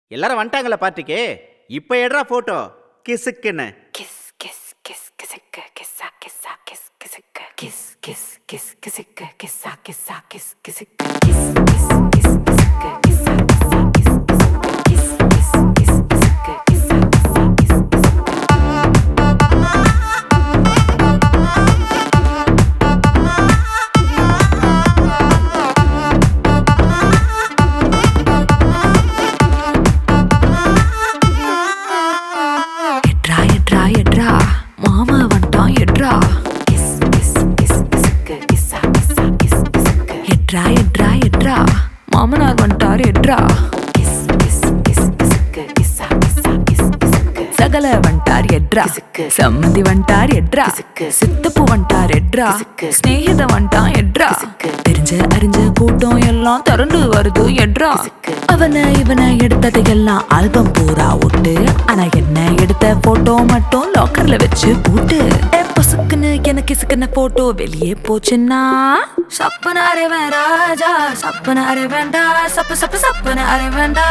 எல்லாரும் வந்துட்டாங்களா பார்ட்டிக்கு இப்போ எடுறா ஃபோட்டோ கிசுக்குன்னு Kiss, kiss, kiss, kissicka, kissa, kissa, kiss, kissicka, kiss, kiss, kiss, kissicka, kissa, kissa, kiss, kissicka, kiss, kiss, kiss, kissicka, kissa, kissa, kiss, kissicka, kiss, kiss, kiss, kissicka, kissa, kissa, kiss, kissicka. எட்ரா எட்ரா எட்ரா மாமா வந்துட்டான் எட்ரா kiss kiss kiss கிஸ்க்கு கிஸ்ஸா கிஸ்ஸா kiss கிஸ்க்கு எட்ரா எட்ரா எட்ரா மாமனார் வந்துட்டார் எட்ரா கிஸ் கிஸ் கிஸ் கிஸ்க்கு கிஸ்ஸா கிஸ்ஸா கிஸ் கிஸ்க்கு சகல வந்துட்டார் எட்ரா கிசுக்கு. சம்மந்தி வந்துட்டார் எட்ரா கிசுக்கு. சித்தப்பு வந்துட்டார் எட்ரா கிசுக்கு. ஸ்நேகித வந்துட்டான் எட்ரா கிசுக்கு. தெரிஞ்ச அறிஞ்ச கூட்டம் எல்லாம் திரண்டு வருது எட்ரா கிசுக்கு. அவனை இவனை எடுத்தது எல்லாம் ஆல்பம் பூரா ஒட்டு ஆனா என்ன எடுத்த போட்டோ மட்டும் லாக்கர்ல வச்சு பூட்டு ஏ, பொசுக்குன்னு எனக்கு இசுக்குன போட்டோ வெளியே போச்சுன்னா சப்பன அரைவன் ராஜா சப்பன அரைவேண்டா சப்பு சப்பு சப்பன அரைவேண்டா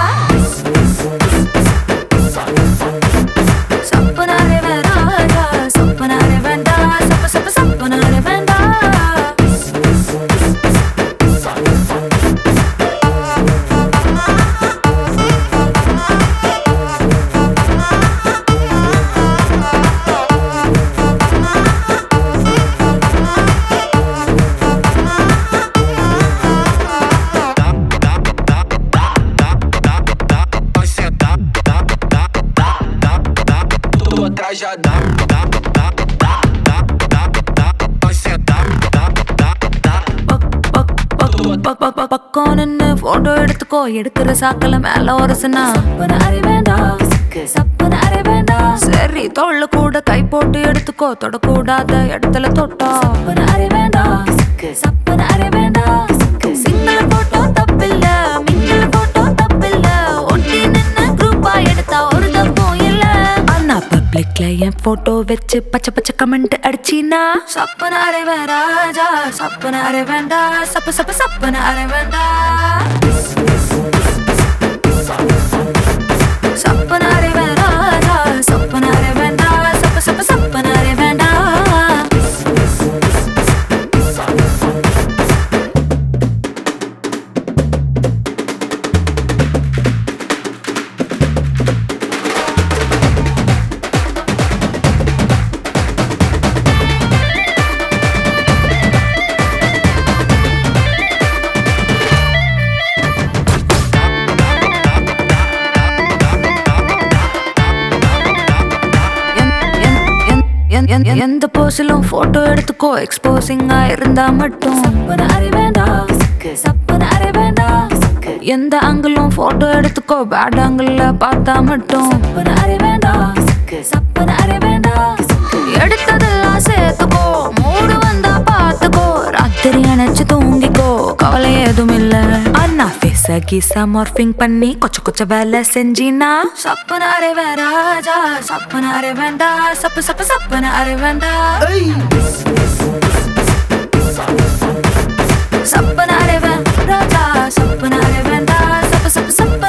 சப்பன அரைவன் ராஜா சப்பன அரைவேண்டா சப்பு சப்பு சப்பன அரைவேண்டா Vai sentar, dá, dá, dá, dá, dá. Tô atrás já dá, dá, dá, dá, dá, dá, dá. Vai sentar, dá, dá, dá. பக் பக் பக் பக் பக் பக் பக்கம் நின்னு போட்டோ எடுத்துக்கோ எடுக்கிற சாக்கல மேல ஒரசுனா சப்பன அரை வேண்டாம் சப்பன அரை வேண்டாம் சரி தோல்ல கூட கை போட்டு எடுத்துக்கோ தொடக்கூடாத இடத்துல தொட்டா சப்பன அரை வேண்டாம் சப்பன அரை வேண்டாம் சிங்கள போட்டோ தப்பில்ல மிங்கள போட்டோ தப்பில்ல ஒட்டி நின்னு குரூப்பா எடுத்தா ஒரு தப்பும் இல்ல அண்ணா பப்ளிக்ல என் போட்டோ வச்சு பச்சை பச்சை கமெண்ட் அடிச்சினா சப்பன அரை ராஜா சப்பன அரை வேண்டா சப்ப சப்ப சப்பன அரை வேண்டா சப்பன அரை ராஜா சப்பன அரை வேண்டா சப்ப சப்ப சப்பன அரை வேண்டா என்- என்- என்- எந்த போஸிலும் போட்டோ எடுத்துக்கோ எக்ஸ்போசிங்கா இருந்தா மட்டும் சப்பன அரை வேண்டாம் சப்பன அரை வேண்டாம் எந்த ஆங்கிளும் போட்டோ எடுத்துக்கோ பேட் ஆங்கிள் பார்த்தா மட்டும் சப்பன அரை வேண்டாம் சப்பன அரை வேண்டாம் எடுத்ததெல்லாம் சேர்த்துக்கோ மூடு வந்தா பார்த்துக்கோ ராத்திரி அணைச்சு தூங்கிக்கோ கவலை எதுவும் இல்ல அண்ணா ஃபேஸ கீசா மார்பிங் பண்ணி கொச்ச கொச்ச வேலை செஞ்சினா சப்பன அரை ராஜா சப்பன அரை வேண்டா சப்பு சப்பு சப்பன அரை வேண்டா சப்பன அரை ராஜா சப்பன அரை வேண்டா சப்பு சப்பு சப்பன